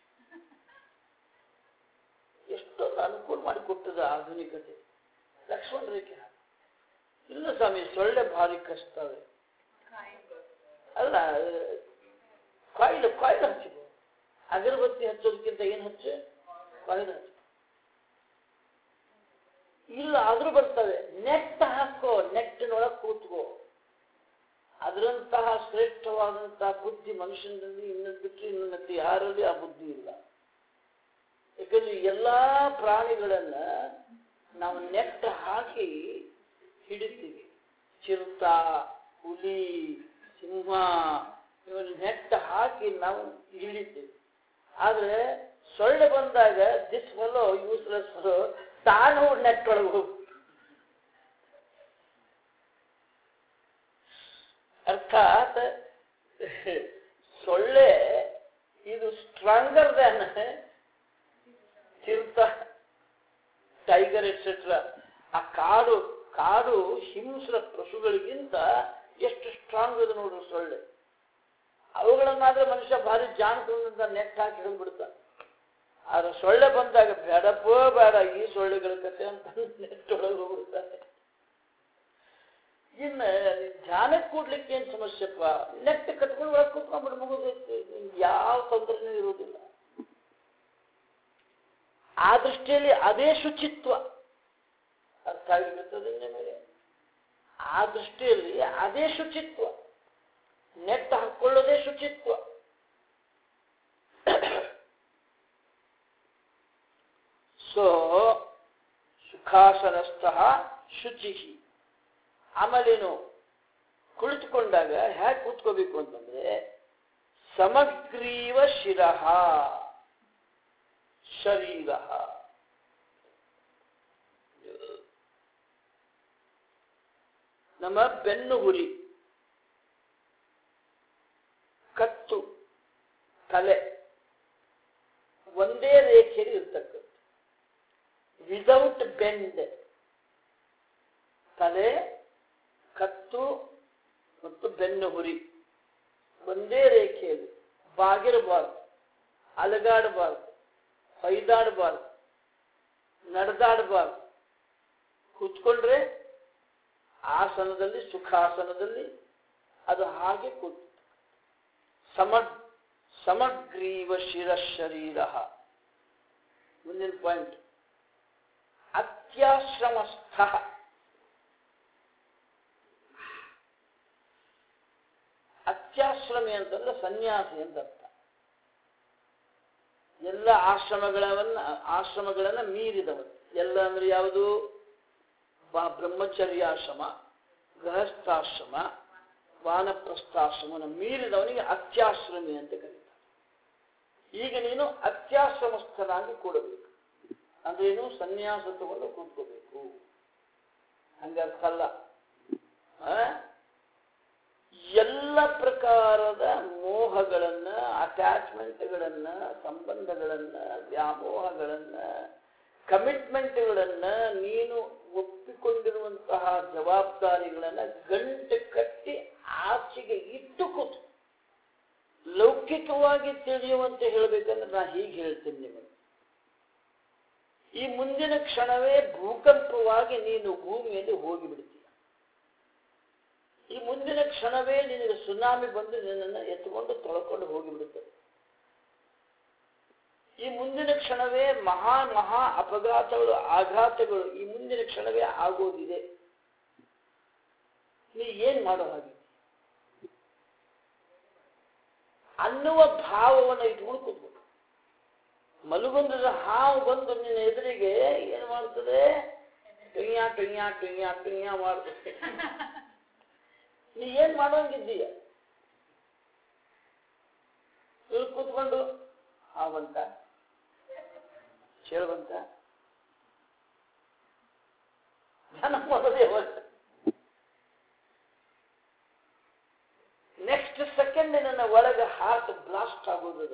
ಎಷ್ಟೊಂದು ಅನುಕೂಲ ಮಾಡಿಕೊಟ್ಟದ ಆಧುನಿಕತೆ ಲಕ್ಷ್ಮಣ ರೇಖೆ ಹಾಕಿ ಇಲ್ಲ ಸ್ವಾಮಿ ಸೊಳ್ಳೆ ಭಾರಿ ಕಷ್ಟವೆ ಅಲ್ಲ ಕಾಯಿಲೆ ಕಾಯಿಲೆ ಹಚ್ಚಿಬೋದು ಅಗರಬತ್ತಿ ಹಚ್ಚೋದಕ್ಕಿಂತ ಏನು ಹಚ್ಚು ಕಾಯಿಲೆ ಹಚ್ಚು ಇಲ್ಲ ಆದ್ರೂ ಬರ್ತವೆ ನೆಟ್ ಹಾಕೋ ನೆಟ್ಟಿನೊಳಗೆ ಕೂತ್ಕೋ ಅದರಂತಹ ಶ್ರೇಷ್ಠವಾದಂತಹ ಬುದ್ಧಿ ಮನುಷ್ಯನಲ್ಲಿ ಇನ್ನೊಂದು ಬಿಟ್ಟರೆ ಇನ್ನೊಂದು ಯಾರಲ್ಲಿ ಆ ಬುದ್ಧಿ ಇಲ್ಲ ಯಾಕಂದ್ರೆ ಎಲ್ಲಾ ಪ್ರಾಣಿಗಳನ್ನ ನಾವು ನೆಟ್ ಹಾಕಿ ಹಿಡಿತೀವಿ ಚಿರುತ ಹುಲಿ ಸಿಂಹ ಇವನ್ನ ನೆಟ್ ಹಾಕಿ ನಾವು ಹಿಡಿತೀವಿ ಆದ್ರೆ ಸೊಳ್ಳೆ ಬಂದಾಗ ದಿಸ್ ಫಲೋ ಯೂಸ್ಲೆಸ್ ಫಲೋ ತಾನು ನೆಟ್ ಒಳಗೆ ಹೋಗಿ ಅರ್ಥಾತ್ ಸೊಳ್ಳೆ ಇದು ಸ್ಟ್ರಾಂಗರ್ ದನ್ ಚಿರುತ ಟೈಗರ್ ಎಟ್ಸೆಟ್ರಾ ಆ ಕಾಡು ಕಾಡು ಹಿಂಸ್ರ ಪಶುಗಳಿಗಿಂತ ಎಷ್ಟು ಸ್ಟ್ರಾಂಗ್ ಇದೆ ನೋಡ್ರಿ ಸೊಳ್ಳೆ ಅವುಗಳನ್ನಾದ್ರೆ ಮನುಷ್ಯ ಭಾರಿ ಜಾಣತನದಿಂದ ನೆಟ್ ಹಾಕಿ ಹಿಡಿದ್ಬಿಡ್ತಾನೆ ಆದ್ರೆ ಸೊಳ್ಳೆ ಬಂದಾಗ ಬೇಡಪ್ಪೋ ಬೇಡ ಈ ಸೊಳ್ಳೆಗಳ ಕತೆ ಅಂತ ನೆಟ್ ಒಳಗೆ ಹೋಗ್ಬಿಡ್ತಾನೆ ಇನ್ನು ಧ್ಯಾನಕ್ಕೆ ಕೂಡ್ಲಿಕ್ಕೆ ಏನ್ ಸಮಸ್ಯೆಪ್ಪ ನೆಟ್ ಕಟ್ಕೊಂಡು ಒಳಗೆ ಕೂತ್ಕೊಂಡ್ಬಿಟ್ಟು ಮುಗಿದೈತಿ ಯಾವ ತೊಂದರೆನೂ ಇರುವುದಿಲ್ಲ ಆ ದೃಷ್ಟಿಯಲ್ಲಿ ಅದೇ ಶುಚಿತ್ವ ಅರ್ಥ ಆಗಿರುತ್ತದೆ ನಿಮಗೆ ಆ ದೃಷ್ಟಿಯಲ್ಲಿ ಅದೇ ಶುಚಿತ್ವ ನೆಟ್ ಹಾಕೊಳ್ಳೋದೇ ಶುಚಿತ್ವ ಸೊ ಸುಖಾಸನಸ್ಥ ಶುಚಿ ಆಮೇಲೇನು ಕುಳಿತುಕೊಂಡಾಗ ಹ್ಯಾಕ್ ಕೂತ್ಕೋಬೇಕು ಅಂತಂದ್ರೆ ಸಮಗ್ರೀವ ಶಿರಃ ಶರೀರ ನಮ್ಮ ಬೆನ್ನು ಹುರಿ ಕತ್ತು ತಲೆ ಒಂದೇ ರೇಖೆಯಲ್ಲಿ ಇರ್ತಕ್ಕಂಥ ವಿದೌಟ್ ಬೆಂಡ್ ತಲೆ ಕತ್ತು ಮತ್ತು ಬೆನ್ನು ಹುರಿ ಒಂದೇ ರೇಖೆಯಲ್ಲಿ ಬಾಗಿರಬಾರ್ದು ಅಲಗಾಡಬಾರ್ದು ಹೊಯ್ದಾಡಬಾರ್ದು ನಡೆದಾಡಬಾರ್ದು ಕೂತ್ಕೊಂಡ್ರೆ ಆಸನದಲ್ಲಿ ಸುಖಾಸನದಲ್ಲಿ ಅದು ಹಾಗೆ ಕೂತು ಸಮ ಸಮಗ್ರೀವ ಶಿರ ಶರೀರ ಮುಂದಿನ ಪಾಯಿಂಟ್ ಅತ್ಯಾಶ್ರಮಸ್ಥ ಅತ್ಯಾಶ್ರಮಿ ಅಂತಂದ್ರೆ ಸನ್ಯಾಸಿ ಅಂತ ಅರ್ಥ ಎಲ್ಲ ಆಶ್ರಮಗಳವನ್ನ ಆಶ್ರಮಗಳನ್ನ ಮೀರಿದವರು ಎಲ್ಲ ಅಂದ್ರೆ ಯಾವುದು ಬ- ಬ್ರಹ್ಮಚರ್ಯಾಶ್ರಮ ಗೃಹಸ್ಥಾಶ್ರಮ ವಾನಪ್ರಸ್ಥಾಶ್ರಮನ ಮೀರಿದವನಿಗೆ ಅತ್ಯಾಶ್ರಮಿ ಅಂತ ಕರೀತಾರೆ ಈಗ ನೀನು ಅತ್ಯಾಶ್ರಮಸ್ಥನಾಗಿ ಕೂಡಬೇಕು ಅಂದ್ರೇನು ಸನ್ಯಾಸ ತಗೊಂಡು ಕೂತ್ಕೋಬೇಕು ಹಂಗರ್ಥ ಅಲ್ಲ ಆ? ಎಲ್ಲ ಪ್ರಕಾರದ ಮೋಹಗಳನ್ನ ಅಟ್ಯಾಚ್ಮೆಂಟ್ಗಳನ್ನ ಸಂಬಂಧಗಳನ್ನ ವ್ಯಾಮೋಹಗಳನ್ನ ಕಮಿಟ್ಮೆಂಟ್ಗಳನ್ನ ನೀನು ಒಪ್ಪಿಕೊಂಡಿರುವಂತಹ ಜವಾಬ್ದಾರಿಗಳನ್ನ ಗಂಟು ಕಟ್ಟಿ ಆಚೆಗೆ ಇಟ್ಟು ಕೂತು ಲೌಕಿಕವಾಗಿ ತಿಳಿಯುವಂತೆ ಹೇಳಬೇಕಂದ್ರೆ ನಾ ಹೀಗೆ ಹೇಳ್ತೀನಿ ನಿಮಗೆ ಈ ಮುಂದಿನ ಕ್ಷಣವೇ ಭೂಕಂಪವಾಗಿ ನೀನು ಭೂಮಿಯಲ್ಲಿ ಹೋಗಿಬಿಡ್ತೀಯ ಈ ಮುಂದಿನ ಕ್ಷಣವೇ ನಿನಗೆ ಸುನಾಮಿ ಬಂದು ನಿನ್ನನ್ನು ಎತ್ತುಕೊಂಡು ತೊಳ್ಕೊಂಡು ಹೋಗಿಬಿಡುತ್ತದೆ ಈ ಮುಂದಿನ ಕ್ಷಣವೇ ಮಹಾ ಮಹಾ ಅಪಘಾತಗಳು ಆಘಾತಗಳು ಈ ಮುಂದಿನ ಕ್ಷಣವೇ ಆಗೋದಿದೆ ನೀ ಏನ್ ಮಾಡೋ ಹಾಗೆ ಅನ್ನುವ ಭಾವವನ್ನು ಇಟ್ಕೊಂಡು ಕೂತ್ಬೇಕು ಮಲಗುಂದದ ಹಾವು ಬಂದು ನಿನ್ನ ಎದುರಿಗೆ ಏನ್ ಮಾಡ್ತದೆ ಟುಯ್ಯಾ ಟುಯ್ಯಾ ಟುಯ್ಯಾ ಟುಯ್ಯಾ ಮಾಡ್ತದೆ ನೀ ಏನ್ ಮಾಡೋಂಗಿದ್ದೀಯ ಇಲ್ಲಿ ಕೂತ್ಕೊಂಡು ಹಾವಂತ ಚೇಳುವಂತ ಧ್ಯಾನ ಮಾಡೋದೇ ಅವತ್ತು ನೆಕ್ಸ್ಟ್ ಸೆಕೆಂಡ್ ನನ್ನ ಒಳಗೆ ಹಾರ್ಟ್ ಬ್ಲಾಸ್ಟ್ ಆಗೋದು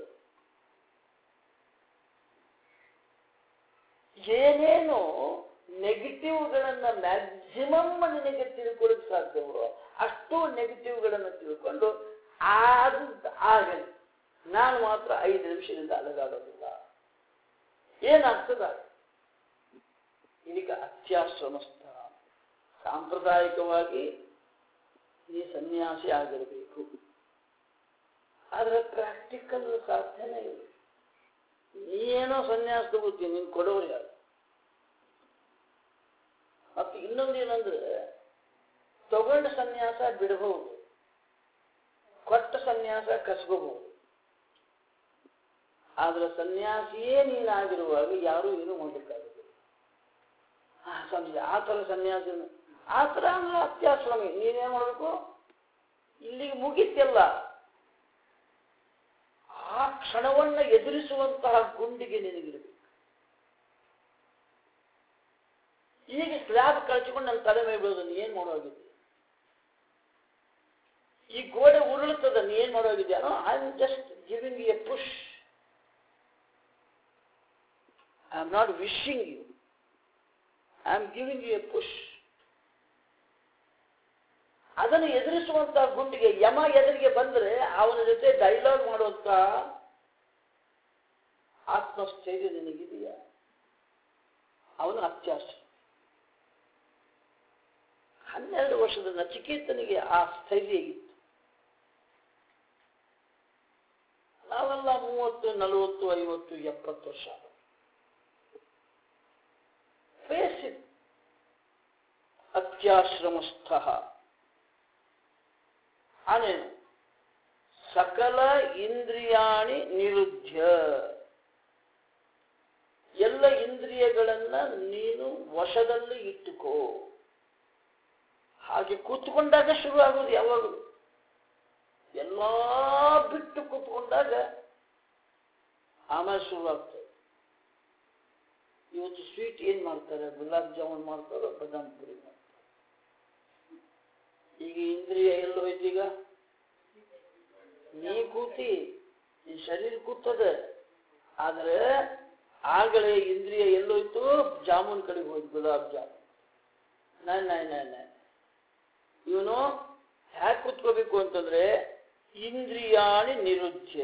ಏನೇನು ನೆಗೆಟಿವ್ಗಳನ್ನ ಮ್ಯಾಕ್ಸಿಮಮ್ ನಿನಗೆ ತಿಳ್ಕೊಳ್ಳಿಕ್ ಸಾಧ್ಯವೋ ಅಷ್ಟು ನೆಗೆಟಿವ್ಗಳನ್ನು ತಿಳ್ಕೊಂಡು ಅದು ಆಗಲಿ ನಾನು ಮಾತ್ರ ಐದು ನಿಮಿಷದಿಂದ ಅಲಗಾಡೋದಿಲ್ಲ ಏನಾಗ್ತದ ಇದಕ್ಕೆ ಅತ್ಯಾಶ್ರಮಸ್ಥ ಸಾಂಪ್ರದಾಯಿಕವಾಗಿ ನೀ ಸನ್ಯಾಸಿ ಆಗಿರಬೇಕು ಆದ್ರೆ ಪ್ರಾಕ್ಟಿಕಲ್ ಸಾಧ್ಯನೇ ಇಲ್ಲ ನೀ ಏನೋ ಸನ್ಯಾಸ ತಗೋತೀನಿ ನೀನು ಕೊಡೋರು ಯಾರು ಮತ್ತು ಇನ್ನೊಂದು ಏನಂದ್ರೆ ತಗೊಂಡ ಸನ್ಯಾಸ ಬಿಡಬಹುದು ಕೊಟ್ಟ ಸನ್ಯಾಸ ಕಸ್ಕೋಬಹುದು ಆದ್ರೆ ಸನ್ಯಾಸಿಯೇ ನೀನಾಗಿರುವಾಗ ಯಾರು ಏನು ಮಾಡಲಿಕ್ಕಾಗುದಿಲ್ಲ ಆ ಸ್ವಾಮೀಜಿ ಆ ಥರ ಸನ್ಯಾಸಿ ಆ ಥರ ಅಂದ್ರೆ ಅತ್ಯಾಶ್ರಮಿ ನೀನೇನ್ ಮಾಡಬೇಕು ಇಲ್ಲಿಗೆ ಮುಗಿತಿಲ್ಲ ಆ ಕ್ಷಣವನ್ನ ಎದುರಿಸುವಂತಹ ಗುಂಡಿಗೆ ನಿನಗಿರಬೇಕು ಈಗ ಸ್ಲ್ಯಾಬ್ ಕಳ್ಚಿಕೊಂಡು ನನ್ನ ತಲೆ ಮೇಲೆ ಬೀಳೋದು ನೀ ಏನ್ ಮಾಡೋಗಿದ್ದೆ ಈ ಗೋಡೆ ಉರುಳುತ್ತದ ನೀ ಏನ್ ಮಾಡೋಗಿದ್ಯಾನೋ I am just giving a push I am not wishing you I am giving you a push ಅದನ್ನು ಎದುರಿಸುವಂತಹ ಗುಂಡಿಗೆ ಯಮ ಎದುರಿಗೆ ಬಂದರೆ ಅವನ ಜೊತೆ ಡೈಲಾಗ್ ಮಾಡುವಂತ ಆತ್ಮಸ್ಥೈರ್ಯ ನಿನಗಿದೆಯಾ ಅವನು ಅತ್ಯಾಸ ಹನ್ನೆರಡು ವರ್ಷದ ನಚಿಕೇತನಿಗೆ ಆ ಸ್ಥೈರ್ಯ ಇತ್ತು ನಾವೆಲ್ಲ ಮೂವತ್ತು ನಲವತ್ತು ಐವತ್ತು ಎಪ್ಪತ್ತು ವರ್ಷ ಫೇಸ್ ಇಟ್ ಅತ್ಯಾಶ್ರಮಸ್ಥ ಆನೇನು ಸಕಲ ಇಂದ್ರಿಯಾಣಿ ನಿರುದ್ಧ ಎಲ್ಲ ಇಂದ್ರಿಯಗಳನ್ನ ನೀನು ವಶದಲ್ಲಿ ಇಟ್ಟುಕೋ ಹಾಗೆ ಕೂತ್ಕೊಂಡಾಗ ಶುರು ಆಗೋದು ಯಾವಾಗಲೂ ಎಲ್ಲ ಬಿಟ್ಟು ಕೂತ್ಕೊಂಡಾಗ ಆಮೇಲೆ ಶುರು ಆಗ್ತದೆ ಇವತ್ತು ಸ್ವೀಟ್ ಏನ್ ಮಾಡ್ತಾರೆ ಗುಲಾಬ್ ಜಾಮೂನ್ ಮಾಡ್ತಾರೋ ಬದಾಮ್ ಪುರಿ ಮಾಡ್ತಾರೆ ಈಗ ಇಂದ್ರಿಯ ಎಲ್ಲ ಹೋಯ್ತೀಗ ನೀ ಕೂತಿ ನಿನ್ ಶರೀರ ಕೂತದೆ ಆದ್ರೆ ಆಗಲೇ ಇಂದ್ರಿಯ ಎಲ್ಲೋಯ್ತು ಜಾಮೂನ್ ಕಡೆಗೆ ಹೋಯ್ತು ಗುಲಾಬ್ ಜಾಮೂನ್ ನಾಯ್ ನಾಯ್ ನಾಯ್ ನಾಯ್ ಇವನು ಹ್ಯಾಕ್ ಕೂತ್ಕೋಬೇಕು ಅಂತಂದ್ರೆ ಇಂದ್ರಿಯಾಣಿ ನಿರುದ್ಯ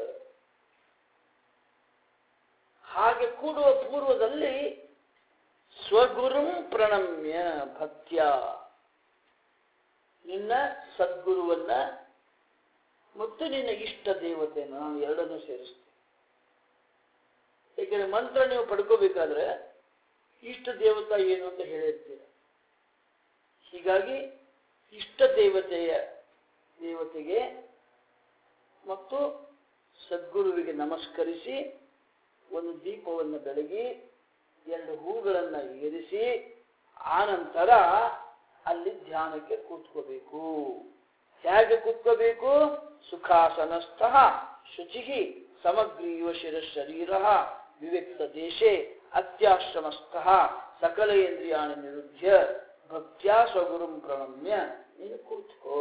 ಹಾಗೆ ಕೂಡುವ ಪೂರ್ವದಲ್ಲಿ ಸ್ವಗುರುಂ ಪ್ರಣಮ್ಯ ಭಕ್ತ್ಯ ನಿನ್ನ ಸದ್ಗುರುವನ್ನ ಮತ್ತು ನಿನ್ನ ಇಷ್ಟ ದೇವತೆಯನ್ನು ನಾನು ಎರಡನ್ನೂ ಸೇರಿಸ್ತೇನೆ ಏಕೆಂದ್ರೆ ಮಂತ್ರ ನೀವು ಪಡ್ಕೋಬೇಕಾದ್ರೆ ಇಷ್ಟ ದೇವತಾ ಏನು ಅಂತ ಹೇಳಿರ್ತೀರ ಹೀಗಾಗಿ ಇಷ್ಟ ದೇವತೆಯ ದೇವತೆಗೆ ಮತ್ತು ಸದ್ಗುರುವಿಗೆ ನಮಸ್ಕರಿಸಿ ಒಂದು ದೀಪವನ್ನು ಬೆಳಗಿ ಎರಡು ಹೂಗಳನ್ನು ಏರಿಸಿ ಆನಂತರ ಅಲ್ಲಿ ಧ್ಯಾನಕ್ಕೆ ಕೂತ್ಕೋಬೇಕು ಹೇಗೆ ಕೂತ್ಕೋಬೇಕು ಸುಖಾಸನಸ್ಥಃ ಶುಚಿ ಸಮಗ್ರೀವ ಶಿರ ಶರೀರ ವಿವಿಕ್ತ ದೇಶೆ ಅತ್ಯಾಶ್ರಮಸ್ಥಃ ಸಕಲೇಂದ್ರಿಯಾಣಿ ನಿರುದ್ಯ ಭಕ್ತ್ಯಾ ಸ್ವಗುರುಂ ಪ್ರಣಮ್ಯ ನೀನು ಕೂತ್ಕೋ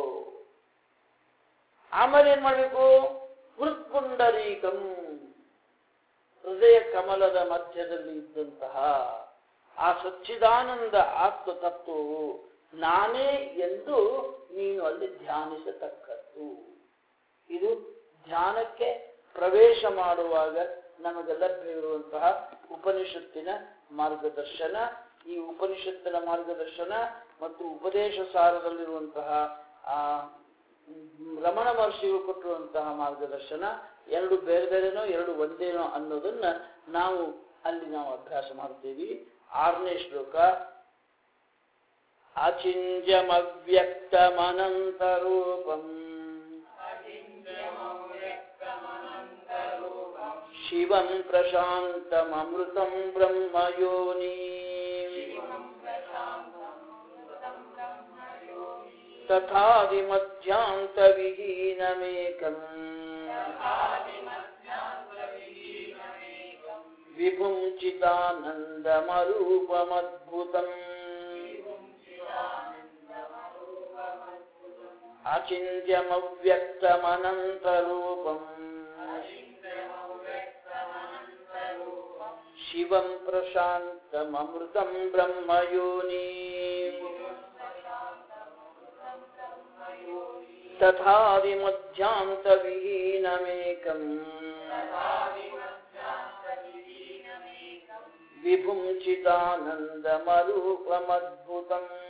ಆಮೇಲೆ ಏನ್ ಮಾಡ್ಬೇಕು ಹೃತ್ಪುಂಡರೀಕಂ ಹೃದಯ ಕಮಲದ ಮಧ್ಯದಲ್ಲಿ ಇದ್ದಂತಹ ಆ ಸಚ್ಚಿದಾನಂದ ಆತ್ಮ ತತ್ವವು ನಾನೇ ಎಂದು ನೀನು ಅಲ್ಲಿ ಧ್ಯಾನಿಸತಕ್ಕದ್ದು ಇದು ಧ್ಯಾನಕ್ಕೆ ಪ್ರವೇಶ ಮಾಡುವಾಗ ನಮಗೆ ಲಭ್ಯವಿರುವಂತಹ ಉಪನಿಷತ್ತಿನ ಮಾರ್ಗದರ್ಶನ ಈ ಉಪನಿಷತ್ತಿನ ಮಾರ್ಗದರ್ಶನ ಮತ್ತು ಉಪದೇಶ ಸಾರದಲ್ಲಿರುವಂತಹ ಆ ಮ್, ರಮಣ ಮಹರ್ಷಿಗಳು ಕೊಟ್ಟಿರುವಂತಹ ಮಾರ್ಗದರ್ಶನ ಎರಡು ಬೇರೆ ಬೇರೆನೋ ಎರಡು ಒಂದೇನೋ ಅನ್ನೋದನ್ನ ನಾವು ಅಲ್ಲಿ ನಾವು ಅಭ್ಯಾಸ ಮಾಡ್ತೀವಿ ಆರನೇ ಶ್ಲೋಕ ಅಚಿಂಜಮವ್ಯಕ್ತಮನಂತರೂಪಂ ಶಿವಂ ಪ್ರಶಾಂತಮೃತಂ ಬ್ರಹ್ಮಯೋನಿ ತಥಾದಿಮಧ್ಯಾಂತವಿಹೀನಮೇಕಂ ವಿಭುಂ ಚಿದಾನಂದಮರೂಪಮದ್ಭುತಂ ಅಚಿಂತ್ಯಮವ್ಯಕ್ತಮನಂತರೂಪಂ ಶಿವಂ ಪ್ರಶಾಂತಮೃತಂ ಬ್ರಹ್ಮಯೋನಿ ತಥಾದಿಮಧ್ಯಾಂತವಿಹೀನಮೇಕಂ ವಿಭುಂ ಚಿದಾನಂದಮರೂಪಮದ್ಭುತಂ